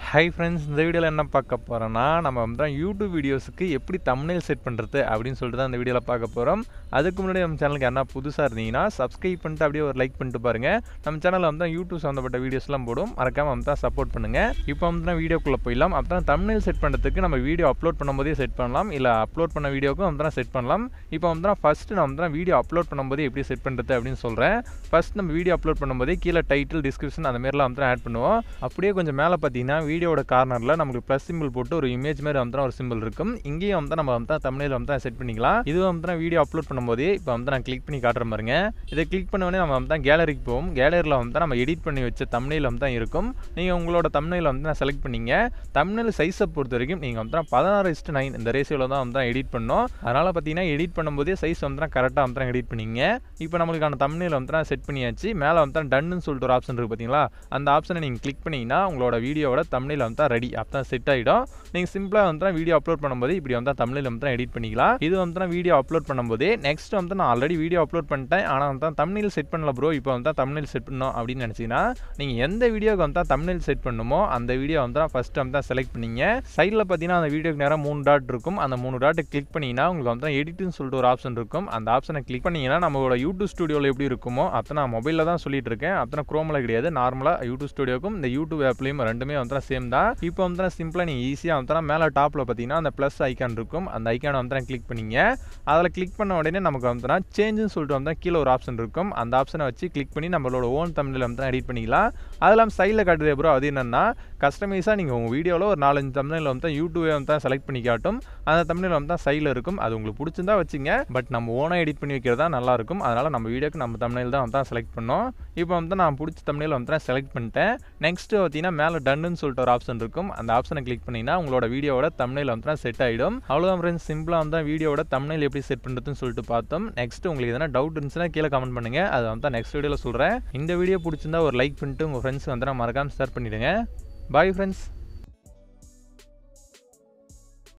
hi friends இந்த வீடியோவில் என்ன பார்க்க போகிறோன்னா நம்ம வந்து யூடியூப் வீடியோஸுக்கு எப்படி தம்ப்நெயில் செட் பண்ணுறது அப்படின்னு சொல்லிட்டு தான் இந்த வீடியோவில் பார்க்க போகிறோம் அதுக்கு முன்னாடி நம்ம சேனலுக்கு என்ன புதுசாக இருந்தீங்கன்னா சப்ஸ்கிரைப் பண்ணிட்டு அப்படியே ஒரு லைக் பண்ணிட்டு பாருங்கள் நம்ம சேனலில் வந்து யூடியூப் சம்மந்தப்பட்ட வீடியோஸ்லாம் போடும் மறக்காமல் வந்து தான் சப்போர்ட் பண்ணுங்கள் இப்போ வந்து தான் வீடியோக்குள்ளே போயிடலாம் அப்போ தான் தம்ப்நெயில் செட் பண்ணுறதுக்கு நம்ம வீடியோ அப்லோட் பண்ணும்போதே செட் பண்ணலாம் இல்லை அப்லோட் பண்ண வீடியோக்கும் வந்து தான் செட் பண்ணலாம் இப்போ வந்து தான் ஃபஸ்ட்டு நான் வந்து தான் வீடியோ அப்லோட் பண்ணும்போது எப்படி செட் பண்ணுறது அப்படின்னு சொல்கிறேன் ஃபஸ்ட் நம்ம வீடியோ அப்லோட் பண்ணும்போதே கீழே டைட்டில் டிஸ்கிரிப்ஷன் அந்த மாதிரிலாம் வந்து ஆட் பண்ணுவோம் அப்படியே கொஞ்சம் மேலே பார்த்தீங்கன்னா வீடியோட கார்னரில் நமக்கு ப்ளஸ் சிம்பிள் போட்டு ஒரு இமேஜ் மாதிரி வந்து ஒரு சிம்பிள் இருக்கும் இங்கேயும் வந்து நம்ம வந்து தமிழில் வந்து செட் பண்ணிக்கலாம் இது வந்து வீடியோ அப்லோட் பண்ணும்போது இப்போ வந்து நான் கிளிக் பண்ணி காட்டுற பாருங்க இதை கிளிக் பண்ண உடனே நம்ம வந்து கேலரிக்கு போவோம் கேலரியில் வந்து நம்ம எடிட் பண்ணி வச்ச தமிழில் வந்து தான் இருக்கும் நீங்கள் உங்களோட தமிழில் வந்து நான் செலக்ட் பண்ணீங்க தமிழ் சைஸை பொறுத்த வரைக்கும் நீங்கள் வந்து பதினாறு இஸ்ட்டு நைன் இந்த ரேஷியோவில் தான் வந்து எடிட் பண்ணோம் அதனால் பார்த்தீங்கன்னா எடிட் பண்ணும்போதே சைஸ் வந்து கரெக்டாக வந்து எடிட் பண்ணிங்க இப்போ நம்மளுக்கான தமிழில் வந்து நான் செட் பண்ணியாச்சு மேலே வந்து டன்னு சொல்லிட்டு ஒரு ஆப்ஷன் இருக்குது பார்த்தீங்களா அந்த ஆப்ஷனை நீங்கள் கிளிக் பண்ணிங்கன்னா உங்களோட வீடியோவோட தமிழில் வந்து ரெடி அப்போ தான் செட் ஆகிடும் நீங்கள் சிம்பிளாக வந்து வீடியோ அப்லோட் பண்ணும்போது இப்படி வந்து தமிழில் வந்து எடிட் பண்ணிக்கலாம் இது வந்து வீடியோ அப்லோட் பண்ணும்போது நெக்ஸ்ட் வந்து நான் ஆல்ரெடி வீடியோ அப்லோட் பண்ணிட்டேன் ஆனால் வந்து தமிழில் செட் பண்ணல ப்ரோ இப்போ வந்து தமிழில் செட் பண்ணணும் அப்படின்னு நினச்சிங்கன்னா நீங்கள் எந்த வீடியோக்கு வந்து தமிழில் செட் பண்ணுமோ அந்த வீடியோ வந்து ஃபஸ்ட்டு வந்து செலக்ட் பண்ணிங்க சைடில் பார்த்தீங்கன்னா அந்த வீடியோக்கு நேரம் மூணு டாட் இருக்கும் அந்த மூணு டாட்டை கிளிக் பண்ணிங்கன்னா உங்களுக்கு வந்து எடிட்னு சொல்லிட்டு ஒரு ஆப்ஷன் இருக்கும் அந்த ஆப்ஷனை கிளிக் பண்ணிங்கன்னா நம்மளோட யூடியூப் ஸ்டுடியோவில் எப்படி இருக்குமோ அத்தனை நான் மொபைலில் தான் சொல்லிட்டு இருக்கேன் அத்தனை குரோமில் கிடையாது நார்மலாக யூடியூப் ஸ்டுடியோக்கும் இந்த யூடியூப் ஆப்லேயும் ரெண்டுமே வந்து சேம் தான் இப்போ வந்து சிம்பிளாக நீங்கள் ஈஸியாக வந்து மேலே டாப்பில் பார்த்தீங்கன்னா அந்த ப்ளஸ் ஐக்கான் இருக்கும் அந்த ஐக்கானை வந்து கிளிக் பண்ணிங்க அதில் கிளிக் பண்ண உடனே நமக்கு வந்து சேஞ்சுன்னு சொல்லிட்டு வந்து கீழே ஒரு ஆப்ஷன் இருக்கும் அந்த ஆப்ஷனை வச்சு கிளிக் பண்ணி நம்மளோட ஓன் தமிழில் வந்து எடிட் பண்ணிக்கலாம் அதெல்லாம் சைடில் காட்டுது ப்ரோ அது என்னென்னா கஸ்டமைஸாக நீங்கள் உங்கள் வீடியோவில் ஒரு நாலஞ்சு தமிழில் வந்து யூடியூபை வந்து தான் செலக்ட் பண்ணி காட்டும் அந்த தமிழில் வந்து தான் சைடில் இருக்கும் அது உங்களுக்கு பிடிச்சிருந்தா வச்சுங்க பட் நம்ம ஓனாக எடிட் பண்ணி வைக்கிறது தான் நல்லாயிருக்கும் அதனால் நம்ம வீடியோக்கு நம்ம தமிழில் தான் வந்து தான் செலக்ட் பண்ணோம் இப்போ வந்து நான் பிடிச்ச தமிழில் வந்து தான் செலக்ட் பண்ணிட்டேன் நெக்ஸ்ட்டு பார்த்தீங்கன்னா மேலே டன்னுன்னு சொல்லிட்டு ஒரு ஆப்ஷன் இருக்கும் அந்த ஆப்ஷனை கிளிக் பண்ணிங்கன்னா உங்களோட வீடியோவோட தமிழில் வந்து தான் செட் ஆகிடும் அவ்வளோதான் ஃப்ரெண்ட்ஸ் சிம்பிளாக வந்து வீடியோவோட தமிழில் எப்படி செட் பண்ணுறதுன்னு சொல்லிட்டு பார்த்தோம் நெக்ஸ்ட் உங்களுக்கு எதனா டவுட் இருந்துச்சுன்னா கீழே கமெண்ட் பண்ணுங்கள் அதை வந்து நெக்ஸ்ட் வீடியோவில் சொல்கிறேன் இந்த வீடியோ பிடிச்சிருந்தா ஒரு லைக் பண்ணிட்டு உங்கள் ஃப்ரெண்ட்ஸ் வந்து மறக்காமல் ஷேர் பண்ணிவிடுங்க பாய் ஃப்ரெண்ட்ஸ்